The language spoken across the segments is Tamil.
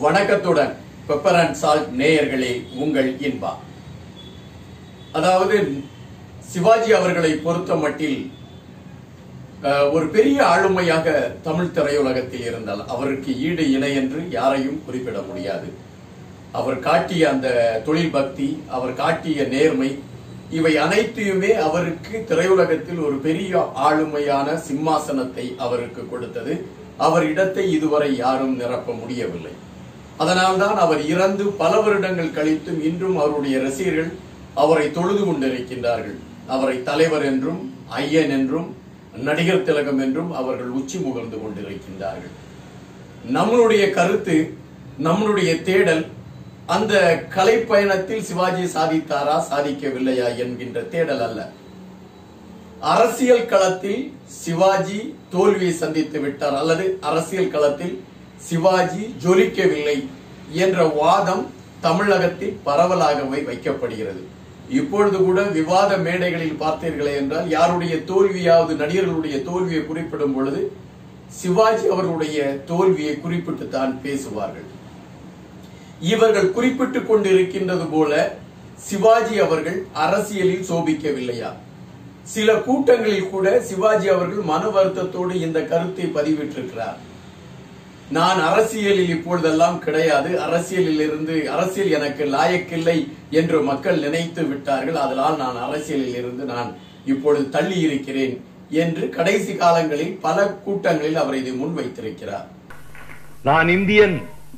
வணக்கத்துடன் பெப்பர் அண்ட் சால்ட் நேயர்களே உங்கள் இன்பா அதாவது சிவாஜி அவர்களை பொறுத்த மட்டில் அஹ், ஒரு பெரிய ஆளுமையாக தமிழ் திரையுலகத்தில் இருந்தால் அவருக்கு ஈடு இணை என்று யாரையும் குறிப்பிட முடியாது அவர் காட்டிய அந்த தொழில் பக்தி அவர் காட்டிய நேர்மை இவை அனைத்தையுமே அவருக்கு திரையுலகத்தில் ஒரு பெரிய ஆளுமையான சிம்மாசனத்தை அவருக்கு கொடுத்தது அவர் இடத்தை இதுவரை யாரும் நிரப்ப முடியவில்லை அதனால்தான் அவர் இறந்து பல வருடங்கள் கழித்தும் இன்றும் அவருடைய ரசிகர்கள் அவரை தொழுது கொண்டிருக்கின்றார்கள் அவரை தலைவர் என்றும் ஐயன் என்றும் நடிகர் திலகம் என்றும் அவர்கள் உச்சி முகர்ந்து கொண்டிருக்கின்றார்கள் நம்மளுடைய கருத்து நம்மளுடைய தேடல் அந்த கலை பயணத்தில் சிவாஜி சாதித்தாரா சாதிக்கவில்லையா என்கின்ற தேடல் அல்ல அரசியல் களத்தில் சிவாஜி தோல்வியை சந்தித்து விட்டார் அல்லது அரசியல் களத்தில் சிவாஜி ஜொலிக்கவில்லை என்ற வாதம் தமிழகத்தில் பரவலாகவே வைக்கப்படுகிறது இப்பொழுது கூட விவாத மேடைகளில் பார்த்தீர்களே என்றால் யாருடைய தோல்வியாவது நடிகர்களுடைய தோல்வியை குறிப்பிடும் பொழுது சிவாஜி அவர்களுடைய தோல்வியை குறிப்பிட்டு தான் பேசுவார்கள் இவர்கள் குறிப்பிட்டுக் கொண்டிருக்கின்றது போல சிவாஜி அவர்கள் அரசியலில் சோபிக்கவில்லையா சில கூட்டங்களில் கூட சிவாஜி அவர்கள் மன வருத்தத்தோடு இந்த கருத்தை பதிவிட்டிருக்கிறார் நான் அரசியலில் இப்பொழுதெல்லாம் கிடையாது அரசியலில் இருந்து அரசியல் எனக்கு லாயக்கில்லை என்று மக்கள் நினைத்து விட்டார்கள் அதனால் நான் அரசியலில் இருந்து நான் இப்பொழுது தள்ளி இருக்கிறேன் என்று கடைசி காலங்களில் பல கூட்டங்களில் அவர் இதை முன்வைத்திருக்கிறார் நான் இந்தியன்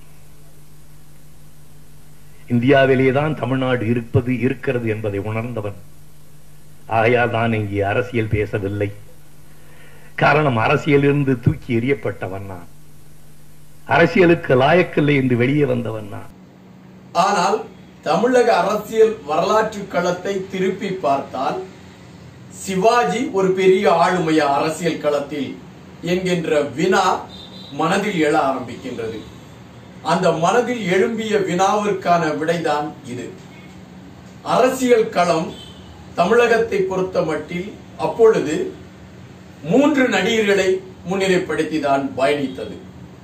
இந்தியாவிலேதான் தமிழ்நாடு இருப்பது இருக்கிறது என்பதை உணர்ந்தவன் ஆகையால் நான் இங்கே அரசியல் பேசவில்லை காரணம் அரசியலிருந்து தூக்கி எறியப்பட்டவன் நான் அரசியலுக்கு லாயக்கில்லை என்று வெளியே வந்தவன் நான் ஆனால் தமிழக அரசியல் வரலாற்று களத்தை திருப்பி பார்த்தால் சிவாஜி ஒரு பெரிய ஆளுமையா அரசியல் களத்தில் என்கின்ற வினா மனதில் எழ ஆரம்பிக்கின்றது அந்த மனதில் எழும்பிய வினாவிற்கான விடைதான் இது அரசியல் களம் தமிழகத்தை பொறுத்த மட்டில் அப்பொழுது மூன்று நடிகர்களை முன்னிலைப்படுத்தி தான் பயணித்தது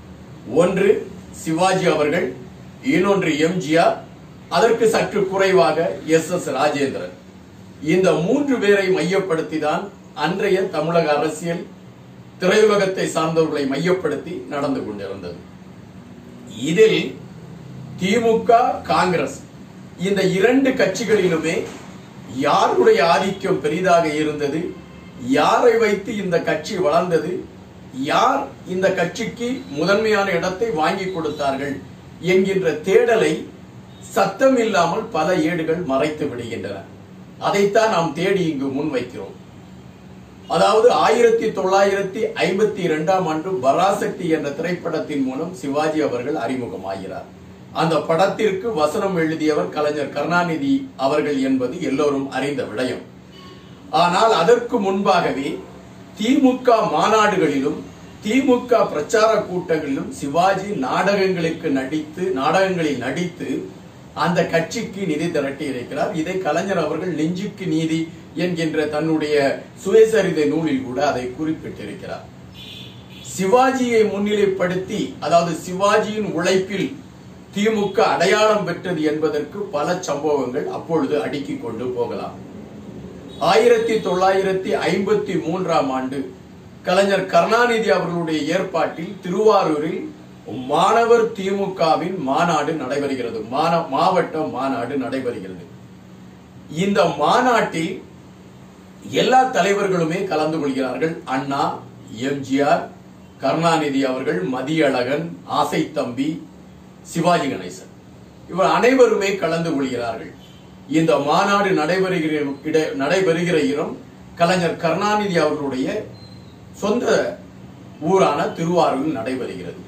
ஒன்று சிவாஜி அவர்கள் இன்னொன்று எம்ஜிஆர் அதற்கு சற்று குறைவாக எஸ் எஸ் ராஜேந்திரன் இந்த மூன்று பேரை மையப்படுத்தி தான் அன்றைய தமிழக அரசியல் திரையுலகத்தை சார்ந்தவர்களை மையப்படுத்தி நடந்து கொண்டிருந்தது இதில் திமுக காங்கிரஸ் இந்த இரண்டு கட்சிகளிலுமே யாருடைய ஆதிக்கம் பெரிதாக இருந்தது யாரை வைத்து இந்த கட்சி வளர்ந்தது யார் இந்த கட்சிக்கு முதன்மையான இடத்தை வாங்கி கொடுத்தார்கள் என்கின்ற தேடலை சத்தம் இல்லாமல் பல ஏடுகள் மறைத்து விடுகின்றன அதைத்தான் நாம் தேடி இங்கு முன்வைக்கிறோம் அதாவது ஆயிரத்தி தொள்ளாயிரத்தி ஐம்பத்தி இரண்டாம் ஆண்டு பராசக்தி என்ற திரைப்படத்தின் மூலம் சிவாஜி அவர்கள் அறிமுகமாகிறார் அந்த படத்திற்கு வசனம் எழுதியவர் கலைஞர் கருணாநிதி அவர்கள் என்பது எல்லோரும் அறிந்த விடயம் ஆனால் அதற்கு முன்பாகவே திமுக மாநாடுகளிலும் திமுக பிரச்சார கூட்டங்களிலும் சிவாஜி நாடகங்களுக்கு நடித்து நாடகங்களில் நடித்து அந்த கட்சிக்கு நிதி திரட்டி இருக்கிறார் இதை கலைஞர் அவர்கள் நெஞ்சுக்கு நீதி என்கின்ற தன்னுடைய சுயசரிதை நூலில் கூட அதை குறிப்பிட்டிருக்கிறார் சிவாஜியை முன்னிலைப்படுத்தி அதாவது சிவாஜியின் உழைப்பில் திமுக அடையாளம் பெற்றது என்பதற்கு பல சம்பவங்கள் அப்பொழுது அடுக்கிக் கொண்டு போகலாம் ஆயிரத்தி தொள்ளாயிரத்தி ஐம்பத்தி மூன்றாம் ஆண்டு கலைஞர் கருணாநிதி அவர்களுடைய ஏற்பாட்டில் திருவாரூரில் மாணவர் திமுகவின் மாநாடு நடைபெறுகிறது மாந- மாவட்ட மாநாடு நடைபெறுகிறது இந்த மாநாட்டில் எல்லா தலைவர்களுமே கலந்து கொள்கிறார்கள் அண்ணா எம்ஜிஆர் கருணாநிதி அவர்கள் மதியழகன் ஆசை தம்பி சிவாஜி கணேசன் இவர் அனைவருமே கலந்து கொள்கிறார்கள் இந்த மாநாடு நடைபெறுகிற இட- நடைபெறுகிற இடம் கலைஞர் கருணாநிதி அவர்களுடைய சொந்த ஊரான திருவாரூரில் நடைபெறுகிறது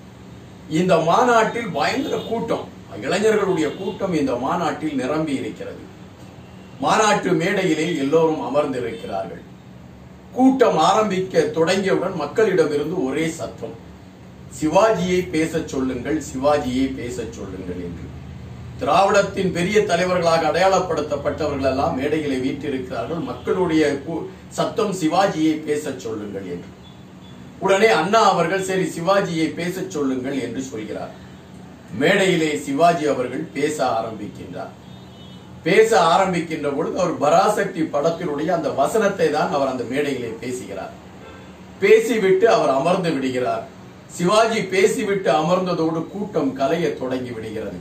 இந்த மாநாட்டில் பயங்கர கூட்டம் இளைஞர்களுடைய கூட்டம் இந்த மாநாட்டில் நிரம்பி இருக்கிறது மாநாட்டு மேடையிலே எல்லோரும் அமர்ந்திருக்கிறார்கள் கூட்டம் ஆரம்பிக்க தொடங்கியவுடன் மக்களிடமிருந்து ஒரே சத்தம் சிவாஜியை பேசச் சொல்லுங்கள் சிவாஜியை பேசச் சொல்லுங்கள் என்று திராவிடத்தின் பெரிய தலைவர்களாக அடையாளப்படுத்தப்பட்டவர்கள் எல்லாம் மேடைகளை வீற்றிருக்கிறார்கள் மக்களுடைய கூ- சத்தம் சிவாஜியை பேசச் சொல்லுங்கள் என்று உடனே அண்ணா அவர்கள் சரி சிவாஜியை பேசச் சொல்லுங்கள் என்று சொல்கிறார் மேடையிலே சிவாஜி அவர்கள் பேச ஆரம்பிக்கின்றார் பேச ஆரம்பிக்கின்ற பொழுது அவர் பராசக்தி படத்தினுடைய அந்த வசனத்தை தான் அவர் அந்த மேடையிலே பேசுகிறார் பேசிவிட்டு அவர் அமர்ந்து விடுகிறார் சிவாஜி பேசிவிட்டு அமர்ந்ததோடு கூட்டம் கலைய தொடங்கி விடுகிறது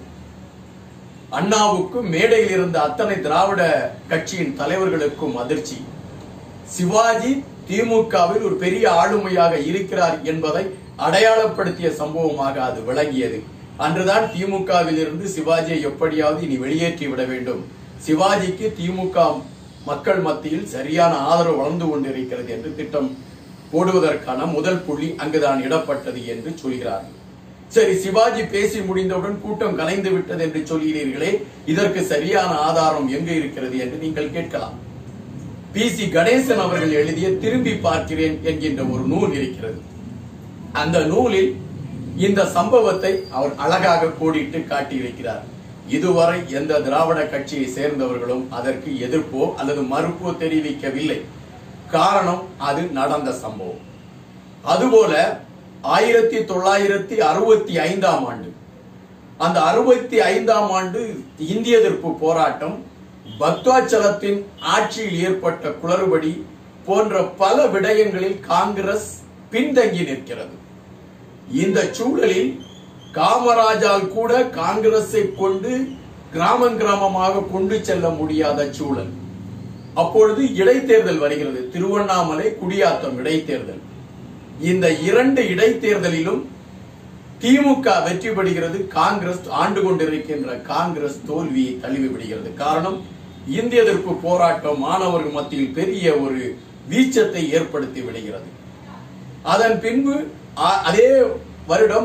அண்ணாவுக்கும் மேடையில் இருந்த அத்தனை திராவிட கட்சியின் தலைவர்களுக்கும் அதிர்ச்சி சிவாஜி திமுகவில் ஒரு பெரிய ஆளுமையாக இருக்கிறார் என்பதை அடையாளப்படுத்திய சம்பவமாக அது விளங்கியது அன்றுதான் திமுகவில் இருந்து சிவாஜியை எப்படியாவது இனி வெளியேற்றி விட வேண்டும் சிவாஜிக்கு திமுக மக்கள் மத்தியில் சரியான ஆதரவு வளர்ந்து கொண்டிருக்கிறது என்று திட்டம் போடுவதற்கான முதல் புள்ளி அங்குதான் இடப்பட்டது என்று சொல்கிறார்கள் சரி சிவாஜி பேசி முடிந்தவுடன் கூட்டம் கலைந்து விட்டது என்று சொல்கிறீர்களே இதற்கு சரியான ஆதாரம் எங்கு இருக்கிறது என்று நீங்கள் கேட்கலாம் பி சி கணேசன் அவர்கள் எழுதிய திரும்பி பார்க்கிறேன் என்கின்ற ஒரு நூல் இருக்கிறது அந்த நூலில் இந்த சம்பவத்தை அவர் அழகாக கோடிட்டு காட்டியிருக்கிறார் இதுவரை எந்த திராவிட கட்சியை சேர்ந்தவர்களும் அதற்கு எதிர்ப்போ அல்லது மறுப்போ தெரிவிக்கவில்லை காரணம் அது நடந்த சம்பவம் அதுபோல ஆயிரத்தி தொள்ளாயிரத்தி அறுபத்தி ஐந்தாம் ஆண்டு அந்த அறுபத்தி ஐந்தாம் ஆண்டு இந்திய எதிர்ப்பு போராட்டம் பக்தாச்சலத்தின் ஆட்சியில் ஏற்பட்ட குளறுபடி போன்ற பல விடயங்களில் காங்கிரஸ் பின்தங்கி நிற்கிறது இந்த சூழலில் காமராஜால் கூட காங்கிரஸை கொண்டு கிராமம் கிராமமாக கொண்டு செல்ல முடியாத சூழல் அப்பொழுது இடைத்தேர்தல் வருகிறது திருவண்ணாமலை குடியாத்தம் இடைத்தேர்தல் இந்த இரண்டு இடைத்தேர்தலிலும் திமுக வெற்றி பெறுகிறது காங்கிரஸ் ஆண்டு கொண்டிருக்கின்ற காங்கிரஸ் தோல்வியை தழுவி விடுகிறது காரணம் இந்திய எதிர்ப்பு போராட்டம் மாணவர்கள் மத்தியில் பெரிய ஒரு வீச்சத்தை ஏற்படுத்தி விடுகிறது அதன் பின்பு அ- அதே வருடம்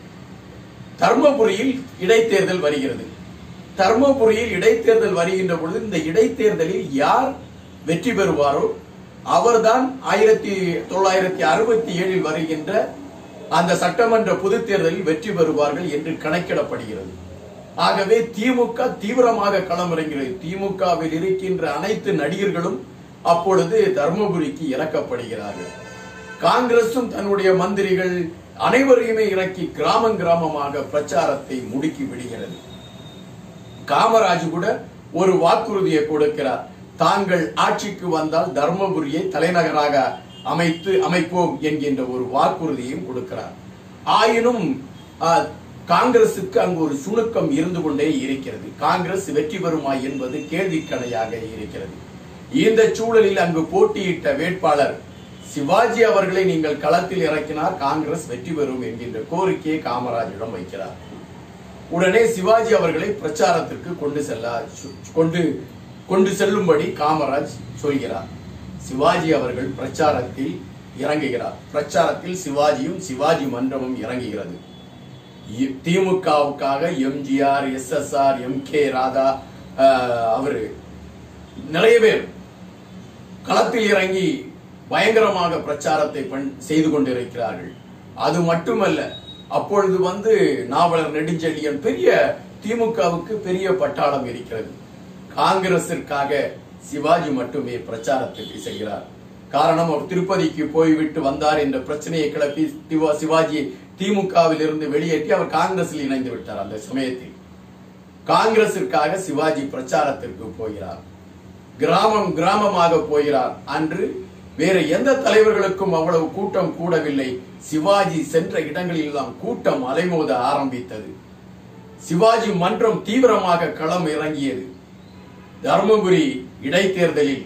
தர்மபுரியில் இடைத்தேர்தல் வருகிறது தர்மபுரியில் இடைத்தேர்தல் வருகின்ற பொழுது இந்த இடைத்தேர்தலில் யார் வெற்றி பெறுவாரோ அவர்தான் ஆயிரத்தி தொள்ளாயிரத்தி அறுபத்தி ஏழில் வருகின்ற அந்த சட்டமன்ற பொதுத் தேர்தலில் வெற்றி பெறுவார்கள் என்று கணக்கிடப்படுகிறது ஆகவே திமுக தீவிரமாக களமிறங்கிறது திமுகவில் இருக்கின்ற அனைத்து நடிகர்களும் அப்பொழுது தர்மபுரிக்கு இறக்கப்படுகிறார்கள் காங்கிரசும் தன்னுடைய மந்திரிகள் அனைவரையுமே இறக்கி கிராமம் கிராமமாக பிரச்சாரத்தை முடுக்கி விடுகிறது காமராஜ் கூட ஒரு வாக்குறுதியை கொடுக்கிறார் தாங்கள் ஆட்சிக்கு வந்தால் தர்மபுரியை தலைநகராக அமைத்து அமைப்போம் என்கின்ற ஒரு வாக்குறுதியையும் கொடுக்கிறார் ஆயினும் ஆ, காங்கிரசுக்கு அங்கு ஒரு சுணுக்கம் இருந்து கொண்டே இருக்கிறது காங்கிரஸ் வெற்றி பெறுமா என்பது கேள்விக்கணையாக இருக்கிறது இந்த சூழலில் அங்கு போட்டியிட்ட வேட்பாளர் சிவாஜி அவர்களை நீங்கள் களத்தில் இறக்கினார் காங்கிரஸ் வெற்றி பெறும் என்கின்ற கோரிக்கையை காமராஜிடம் வைக்கிறார் உடனே சிவாஜி அவர்களை பிரச்சாரத்திற்கு கொண்டு செல்ல சு- கொண்டு கொண்டு செல்லும்படி காமராஜ் சொல்கிறார் சிவாஜி அவர்கள் பிரச்சாரத்தில் இறங்குகிறார் பிரச்சாரத்தில் சிவாஜியும் சிவாஜி மன்றமும் இறங்குகிறது இ- திமுகவுக்காக MGR S S R M K Radha ஆஹ், அவரு நிறைய பேர் களத்தில் இறங்கி பயங்கரமாக பிரச்சாரத்தை பண்- செய்து கொண்டிருக்கிறார்கள் அது மட்டுமல்ல அப்பொழுது வந்து நாவலர் நெடுஞ்செழியன் பெரிய திமுகவுக்கு பெரிய பட்டாளம் இருக்கிறது காங்கிரசிற்காக சிவாஜி மட்டுமே பிரச்சாரத்திற்கு செய்கிறார் காரணம் அவர் திருப்பதிக்கு போய்விட்டு வந்தார் என்ற பிரச்சனையை கிளப்பி திவா- சிவாஜியை திமுகவில் இருந்து வெளியேற்றி அவர் காங்கிரஸில் இணைந்து விட்டார் அந்த சமயத்தில் காங்கிரசிற்காக சிவாஜி பிரச்சாரத்திற்கு போகிறார் கிராமம் கிராமமாக போகிறார் அன்று வேற எந்த தலைவர்களுக்கும் அவ்வளவு கூட்டம் கூடவில்லை சிவாஜி சென்ற இடங்களில் எல்லாம் கூட்டம் அலைமோத ஆரம்பித்தது சிவாஜி மன்றம் தீவிரமாக களம் இறங்கியது தர்மபுரி இடைத்தேர்தலில்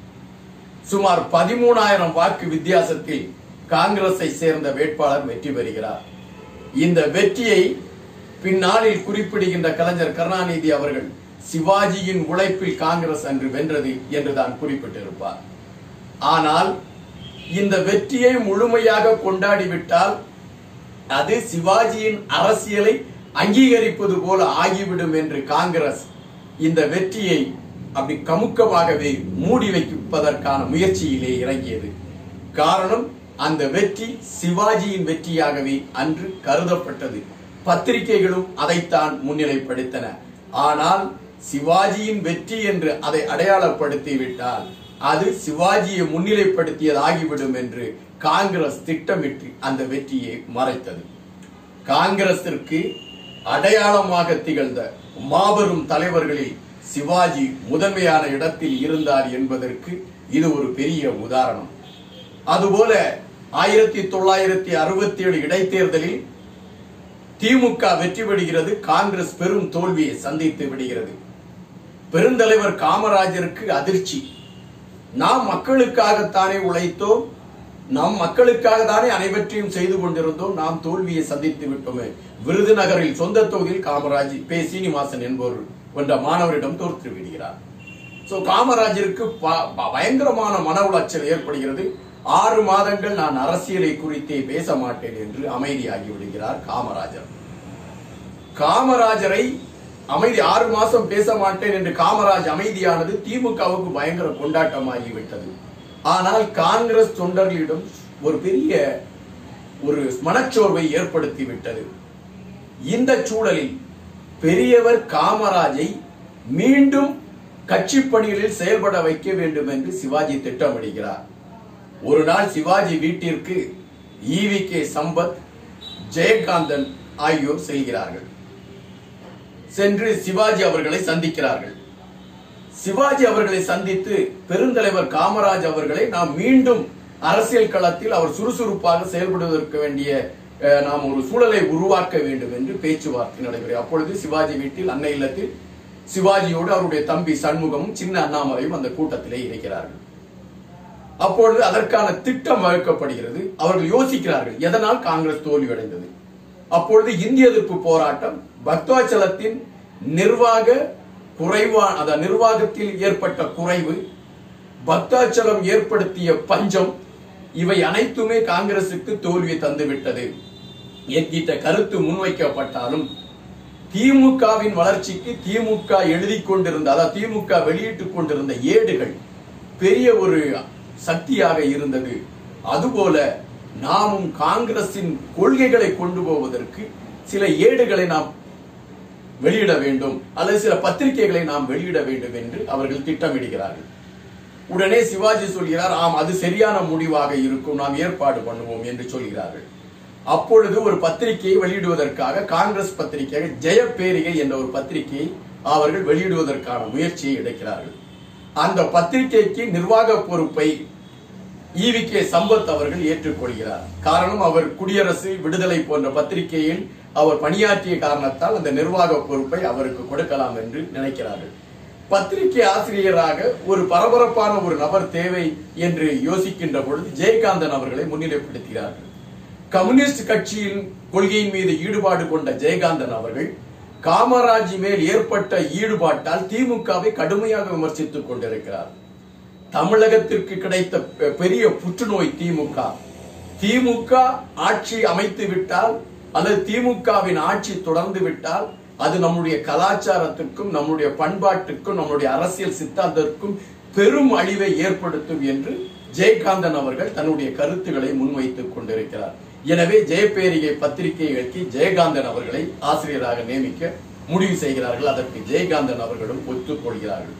சுமார் பதிமூணாயிரம் வாக்கு வித்தியாசத்தில் காங்கிரஸை சேர்ந்த வேட்பாளர் வெற்றி பெறுகிறார் இந்த வெற்றியை பின்னாளில் குறிப்பிடுகின்ற கலைஞர் கருணாநிதி அவர்கள் சிவாஜியின் உழைப்பில் காங்கிரஸ் அன்று வென்றது என்றுதான் குறிப்பிட்டிருப்பார் ஆனால் இந்த வெற்றியை முழுமையாக கொண்டாடிவிட்டால் அது சிவாஜியின் அரசியலை அங்கீகரிப்பது போல ஆகிவிடும் என்று காங்கிரஸ் இந்த வெற்றியை அப்படி கமுக்கமாகவே மூடி வைப்பதற்கான முயற்சியிலே இறங்கியது காரணம் அந்த வெற்றி சிவாஜியின் வெற்றியாகவே அன்று கருதப்பட்டது பத்திரிகைகளும் அதைத்தான் முன்னிலைப்படுத்தின ஆனால் சிவாஜியின் வெற்றி என்று அதை அடையாளப்படுத்தி விட்டால் அது சிவாஜியை முன்னிலைப்படுத்தியதாகிவிடும் என்று காங்கிரஸ் திட்டமிட்டு அந்த வெற்றியை மறைத்தது காங்கிரசிற்கு அடையாளமாக திகழ்ந்த மாபெரும் தலைவர்களில் சிவாஜி முதன்மையான இடத்தில் இருந்தார் என்பதற்கு இது ஒரு பெரிய உதாரணம் அதுபோல ஆயிரத்தி தொள்ளாயிரத்தி அறுபத்தி ஏழு இடைத்தேர்தலில் திமுக வெற்றி பெறுகிறது காங்கிரஸ் பெரும் தோல்வியை சந்தித்து விடுகிறது பெருந்தலைவர் காமராஜருக்கு அதிர்ச்சி நாம் மக்களுக்காகத்தானே உழைத்தோம் நம் மக்களுக்காக தானே அனைவற்றையும் செய்து கொண்டிருந்தோம் நாம் தோல்வியை சந்தித்து விட்டோமே விருதுநகரில் சொந்த தொகுதியில் காமராஜ் பே சீனிவாசன் என்பவர் என்ற மாணவரிடம் தோற்று விடுகிறார் சோ காமராஜருக்கு ப- ப- பயங்கரமான மன உளைச்சல் ஏற்படுகிறது ஆறு மாதங்கள் நான் அரசியலை குறித்தே பேச மாட்டேன் என்று அமைதியாகி விடுகிறார் காமராஜர் காமராஜரை அமைதி ஆறு மாசம் பேச மாட்டேன் என்று காமராஜ் அமைதியானது திமுகவுக்கு பயங்கர கொண்டாட்டமாகிவிட்டது ஆனால் காங்கிரஸ் தொண்டர்களிடம் ஒரு பெரிய ஒரு மனச்சோர்வை ஏற்படுத்தி விட்டது இந்த சூழலில் பெரியவர் காமராஜை மீண்டும் கட்சி பணிகளில் செயல்பட வைக்க வேண்டும் என்று சிவாஜி திட்டமிடுகிறார் ஒரு நாள் சிவாஜி வீட்டிற்கு ஈவி கே சம்பத் ஜெயகாந்தன் ஆகியோர் செல்கிறார்கள் சென்று சிவாஜி அவர்களை சந்திக்கிறார்கள் சிவாஜி அவர்களை சந்தித்து பெருந்தலைவர் காமராஜ் அவர்களை நாம் மீண்டும் அரசியல் களத்தில் அவர் சுறுசுறுப்பாக செயல்படுவதற்கு வேண்டிய அஹ், நாம் ஒரு சூழலை உருவாக்க வேண்டும் என்று பேச்சுவார்த்தை நடைபெறும் அப்பொழுது சிவாஜி வீட்டில் அன்னை இல்லத்தில் சிவாஜியோடு அவருடைய தம்பி சண்முகமும் சின்ன அண்ணாமலையும் அந்த கூட்டத்திலே இருக்கிறார்கள் அப்பொழுது அதற்கான திட்டம் வகுக்கப்படுகிறது அவர்கள் யோசிக்கிறார்கள் எதனால் காங்கிரஸ் தோல்வியடைந்தது அப்பொழுது இந்திய எதிர்ப்பு போராட்டம் பக்தாச்சலத்தின் நிர்வாக குறைவான அந்த நிர்வாகத்தில் ஏற்பட்ட குறைவு பக்தாச்சலம் ஏற்படுத்திய பஞ்சம் இவை அனைத்துமே காங்கிரசுக்கு தோல்வி தந்துவிட்டது என்கிட்ட கருத்து முன்வைக்கப்பட்டாலும் திமுகவின் வளர்ச்சிக்கு திமுக எழுதி கொண்டிருந்த அதாவது திமுக வெளியிட்டுக் கொண்டிருந்த ஏடுகள் பெரிய ஒரு சக்தியாக இருந்தது அதுபோல நாமும் காங்கிரசின் கொள்கைகளை கொண்டு போவதற்கு சில ஏடுகளை நாம் வெளியிட வேண்டும் அல்லது சில பத்திரிகைகளை நாம் வெளியிட வேண்டும் என்று அவர்கள் திட்டமிடுகிறார்கள் உடனே சிவாஜி சொல்கிறார் ஆம் அது சரியான முடிவாக இருக்கும் நாம் ஏற்பாடு பண்ணுவோம் என்று சொல்கிறார்கள் அப்பொழுது ஒரு பத்திரிகையை வெளியிடுவதற்காக காங்கிரஸ் பத்திரிகை ஜெயப்பேரிகை என்ற ஒரு பத்திரிகையை அவர்கள் வெளியிடுவதற்கான முயற்சியை எடுக்கிறார்கள் அந்த பத்திரிகைக்கு நிர்வாக பொறுப்பை ஈவி கே சம்பத் அவர்கள் ஏற்றுக்கொள்கிறார் காரணம் அவர் குடியரசு விடுதலை போன்ற பத்திரிகையில் அவர் பணியாற்றிய காரணத்தால் அந்த நிர்வாக பொறுப்பை அவருக்கு கொடுக்கலாம் என்று நினைக்கிறார்கள் பத்திரிகை ஆசிரியராக ஒரு பரபரப்பான ஒரு நபர் தேவை என்று யோசிக்கின்ற பொழுது ஜெயகாந்தன் அவர்களை முன்னிலைப்படுத்துகிறார்கள் கம்யூனிஸ்ட் கட்சியின் கொள்கையின் மீது ஈடுபாடு கொண்ட ஜெயகாந்தன் அவர்கள் காமராஜ் மேல் ஏற்பட்ட ஈடுபாட்டால் திமுகவை கடுமையாக விமர்சித்துக் கொண்டிருக்கிறார் தமிழகத்திற்கு கிடைத்த பெ- பெரிய புற்றுநோய் திமுக திமுக ஆட்சி அமைத்து விட்டால் அல்லது திமுகவின் ஆட்சி தொடர்ந்து விட்டால் அது நம்முடைய கலாச்சாரத்திற்கும் நம்முடைய பண்பாட்டுக்கும் நம்முடைய அரசியல் சித்தாந்தத்திற்கும் பெரும் அழிவை ஏற்படுத்தும் என்று ஜெயகாந்தன் அவர்கள் தன்னுடைய கருத்துக்களை முன்வைத்துக் கொண்டிருக்கிறார் எனவே ஜெயப்பேரிகை பத்திரிகைகளுக்கு ஜெயகாந்தன் அவர்களை ஆசிரியராக நியமிக்க முடிவு செய்கிறார்கள் அதற்கு ஜெயகாந்தன் அவர்களும் ஒத்துக்கொள்கிறார்கள்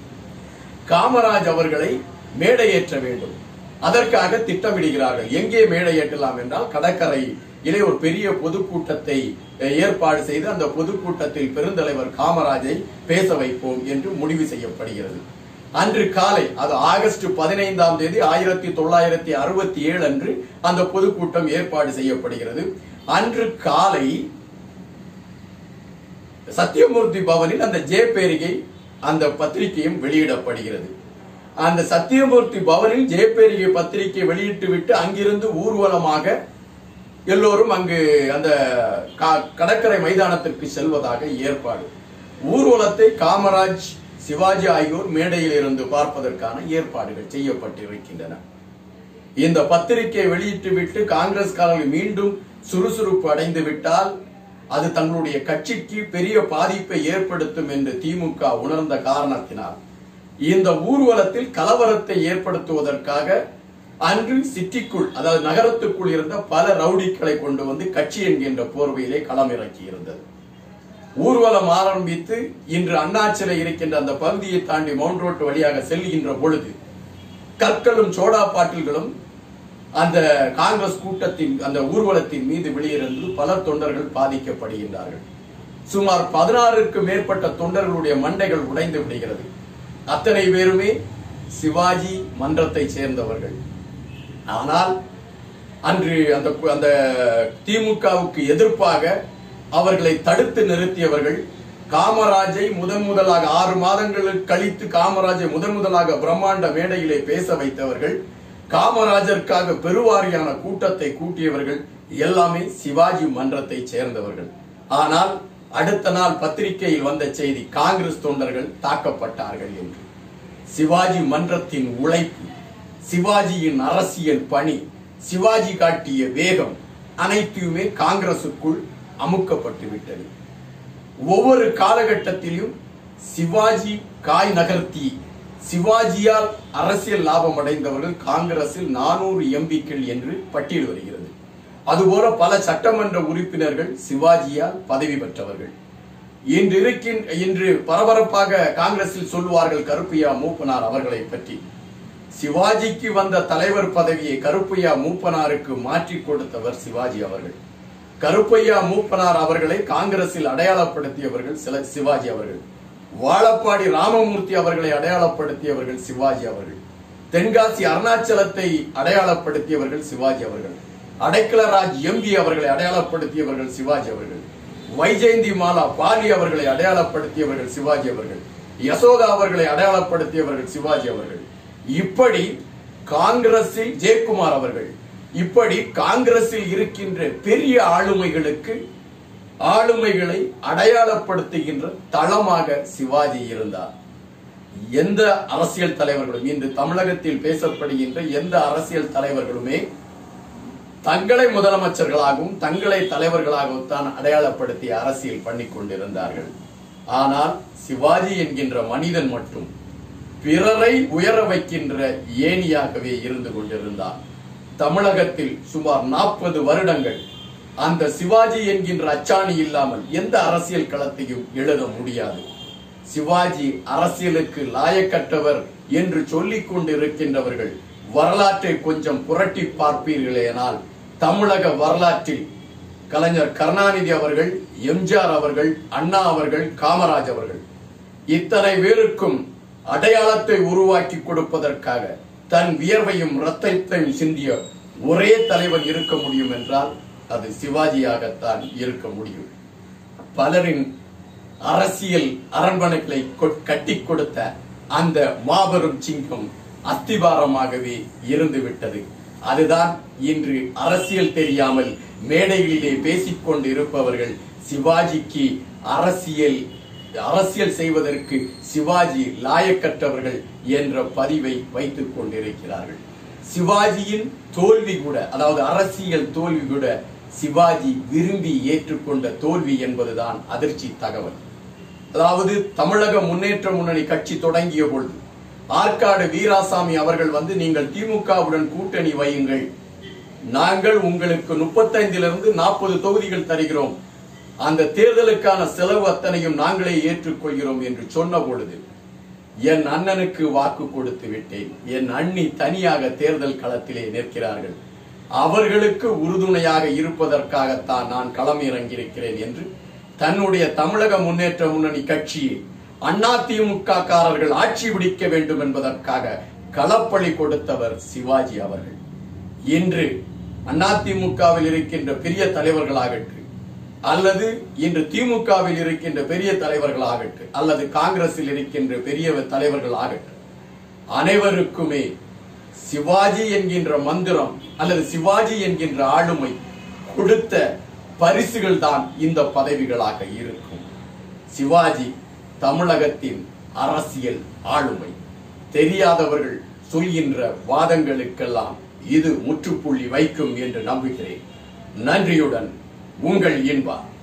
காமராஜ் அவர்களை மேடையேற்ற வேண்டும் அதற்காக திட்டமிடுகிறார்கள் எங்கே மேடையேற்றலாம் என்றால் கடற்கரையிலே ஒரு பெரிய பொதுக்கூட்டத்தை அஹ், ஏற்பாடு செய்து அந்த பொதுக்கூட்டத்தில் பெருந்தலைவர் காமராஜை பேச வைப்போம் என்று முடிவு செய்யப்படுகிறது அன்று காலை அது ஆகஸ்ட் பதினைந்தாம் தேதி ஆயிரத்தி தொள்ளாயிரத்தி அறுபத்தி ஏழு அன்று அந்த பொதுக்கூட்டம் ஏற்பாடு செய்யப்படுகிறது அன்று காலை சத்தியமூர்த்தி பவனில் அந்த ஜே பேரிகை அந்த பத்திரிகையும் வெளியிடப்படுகிறது அந்த சத்தியமூர்த்தி பவனில் ஜெயப்பேரிகை பத்திரிகை வெளியிட்டு விட்டு அங்கிருந்து ஊர்வலமாக எல்லோரும் அங்கு அந்த கா- கடற்கரை மைதானத்திற்கு செல்வதாக ஏற்பாடு ஊர்வலத்தை காமராஜ் சிவாஜி ஆகியோர் மேடையில் இருந்து பார்ப்பதற்கான ஏற்பாடுகள் செய்யப்பட்டிருக்கின்றன இந்த பத்திரிகை வெளியிட்டு விட்டு காங்கிரஸ்காரர்கள் மீண்டும் சுறுசுறுப்பு அடைந்து விட்டால் அது தங்களுடைய கட்சிக்கு பெரிய பாதிப்பை ஏற்படுத்தும் என்று திமுக உணர்ந்த காரணத்தினால் இந்த ஊர்வலத்தில் கலவரத்தை ஏற்படுத்துவதற்காக அன்று சிட்டிக்குள் அதாவது நகரத்துக்குள் இருந்த பல ரவுடிகளை கொண்டு வந்து கட்சி என்கின்ற போர்வையிலே களமிறக்கி இருந்தது ஊர்வலம் ஆரம்பித்து இன்று அண்ணாச்சிலை இருக்கின்ற அந்த பகுதியை தாண்டி மவுண்ட் ரோட் வழியாக செல்கின்ற பொழுது கற்களும் சோடா பாட்டில்களும் அந்த காங்கிரஸ் கூட்டத்தின் அந்த ஊர்வலத்தின் மீது வெளியிருந்து பல தொண்டர்கள் பாதிக்கப்படுகின்றார்கள் சுமார் பதினாறுக்கு மேற்பட்ட தொண்டர்களுடைய மண்டைகள் உடைந்து விடுகிறது அத்தனை பேருமே சிவாஜி மன்றத்தை சேர்ந்தவர்கள் ஆனால் அன்று அந்த அந்த திமுகவுக்கு எதிர்ப்பாக அவர்களை தடுத்து நிறுத்தியவர்கள் காமராஜை முதன் முதலாக ஆறு மாதங்களுக்கு கழித்து காமராஜை முதன் முதலாக பிரம்மாண்ட மேடையிலே பேச வைத்தவர்கள் காமராஜருக்காக பெருவாரியான கூட்டத்தை கூட்டியவர்கள் எல்லாமே சிவாஜி மன்றத்தை சேர்ந்தவர்கள் ஆனால் அடுத்த நாள் பத்திரிகையில் வந்த செய்தி காங்கிரஸ் தொண்டர்கள் தாக்கப்பட்டார்கள் என்று சிவாஜி மன்றத்தின் உழைப்பு சிவாஜியின் அரசியல் பணி சிவாஜி காட்டிய வேகம் அனைத்துமே காங்கிரசுக்குள் அமுக்கப்பட்டு விட்டது ஒவ்வொரு காலகட்டத்திலும் சிவாஜி காய் நகர்த்தி சிவாஜியால் அரசியல் லாபம் அடைந்தவர்கள் காங்கிரஸில் நானூறு எம்பிக்கள் என்று பட்டியல் வருகிறது அதுபோல பல சட்டமன்ற உறுப்பினர்கள் சிவாஜியால் பதவி பெற்றவர்கள் இன்று இருக்கின் இன்று பரபரப்பாக காங்கிரஸில் சொல்லுவார்கள் கருப்பையா மூப்பனார் அவர்களை பற்றி சிவாஜிக்கு வந்த தலைவர் பதவியை கருப்பையா மூப்பனாருக்கு மாற்றி கொடுத்தவர் சிவாஜி அவர்கள் கருப்பையா மூப்பனார் அவர்களை காங்கிரஸில் அடையாளப்படுத்தியவர்கள் சில சிவாஜி அவர்கள் வாழப்பாடி ராமமூர்த்தி அவர்களை அடையாளப்படுத்தியவர்கள் சிவாஜி அவர்கள் தென்காசி அருணாச்சலத்தை அடையாளப்படுத்தியவர்கள் சிவாஜி அவர்கள் அடைக்கலராஜ் எம்பி அவர்களை அடையாளப்படுத்தியவர்கள் சிவாஜி அவர்கள் வைஜெயந்தி மாலா பாலி அவர்களை அடையாளப்படுத்தியவர்கள் சிவாஜி அவர்கள் யசோதா அவர்களை அடையாளப்படுத்தியவர்கள் சிவாஜி அவர்கள் இப்படி காங்கிரஸில் ஜெயக்குமார் அவர்கள் இப்படி காங்கிரஸில் இருக்கின்ற பெரிய ஆளுமைகளுக்கு ஆளுமைகளை அடையாளப்படுத்துகின்ற தளமாக சிவாஜி இருந்தார் எந்த அரசியல் தலைவர்களும் இன்று தமிழகத்தில் பேசப்படுகின்ற எந்த அரசியல் தலைவர்களுமே தங்களை முதலமைச்சர்களாகவும் தங்களை தலைவர்களாகவும் தான் அடையாளப்படுத்தி அரசியல் பண்ணி கொண்டிருந்தார்கள் ஆனால் சிவாஜி என்கின்ற மனிதன் மட்டும் பிறரை உயர வைக்கின்ற ஏணியாகவே இருந்து கொண்டிருந்தார் தமிழகத்தில் சுமார் நாற்பது வருடங்கள் அந்த சிவாஜி என்கின்ற அச்சாணி இல்லாமல் எந்த அரசியல் களத்தையும் எழுத முடியாது சிவாஜி அரசியலுக்கு லாயக்கற்றவர் என்று சொல்லிக் கொண்டிருக்கின்றவர்கள் வரலாற்றை கொஞ்சம் புரட்டி பார்ப்பீர்களேனால் தமிழக வரலாற்றில் கலைஞர் கருணாநிதி அவர்கள் எம்ஜிஆர் அவர்கள் அண்ணா அவர்கள் காமராஜ் அவர்கள் இத்தனை பேருக்கும் அடையாளத்தை உருவாக்கி கொடுப்பதற்காக தன் வியர்வையும் ரத்தத்தையும் சிந்திய ஒரே தலைவன் இருக்க முடியும் என்றால் அது சிவாஜியாகத்தான் இருக்க முடியும் பலரின் அரசியல் அரண்மனைகளை கட்டி கொடுத்த அந்த மாபெரும் சிங்கம் அஸ்திபாரமாகவே இருந்து விட்டது அதுதான் இன்று அரசியல் தெரியாமல் மேடைகளிலே பேசிக்கொண்டு இருப்பவர்கள் சிவாஜிக்கு அரசியல் அரசியல் செய்வதற்கு சிவாஜி லாயக்கற்றவர்கள் என்ற பதிவை வைத்துக் கொண்டிருக்கிறார்கள் சிவாஜியின் தோல்வி கூட அதாவது அரசியல் தோல்வி கூட சிவாஜி விரும்பி ஏற்றுக்கொண்ட தோல்வி என்பதுதான் அதிர்ச்சி தகவல் அதாவது தமிழக முன்னேற்ற முன்னணி கட்சி தொடங்கிய பொழுது ஆற்காடு வீராசாமி அவர்கள் வந்து நீங்கள் திமுகவுடன் கூட்டணி வையுங்கள் நாங்கள் உங்களுக்கு முப்பத்தைந்திலிருந்து நாற்பது தொகுதிகள் தருகிறோம் அந்த தேர்தலுக்கான செலவு அத்தனையும் நாங்களே ஏற்றுக்கொள்கிறோம் என்று சொன்ன பொழுது என் அண்ணனுக்கு வாக்கு கொடுத்து விட்டேன் என் அண்ணி தனியாக தேர்தல் களத்திலே நிற்கிறார்கள் அவர்களுக்கு உறுதுணையாக இருப்பதற்காகத்தான் நான் களம் இறங்கியிருக்கிறேன் என்று தன்னுடைய தமிழக முன்னேற்ற முன்னணி கட்சியை அதிமுக காரர்கள் ஆட்சி பிடிக்க வேண்டும் என்பதற்காக களப்பழி கொடுத்தவர் சிவாஜி அவர்கள் இன்று அதிமுகவில் இருக்கின்ற பெரிய தலைவர்களாகட்டும் அல்லது இன்று திமுகவில் இருக்கின்ற பெரிய தலைவர்களாகட்டும் அல்லது காங்கிரஸில் இருக்கின்ற பெரிய தலைவர்கள் ஆகட்டும் அனைவருக்குமே சிவாஜி என்கின்ற மந்திரம் அல்லது சிவாஜி என்கின்ற ஆளுமை கொடுத்த பரிசுகள் தான் இந்த பதவிகளாக இருக்கும் சிவாஜி தமிழகத்தின் அரசியல் ஆளுமை தெரியாதவர்கள் சொல்கின்ற வாதங்களுக்கெல்லாம் இது முற்றுப்புள்ளி வைக்கும் என்று நம்புகிறேன் நன்றியுடன் உங்கள் இன்பா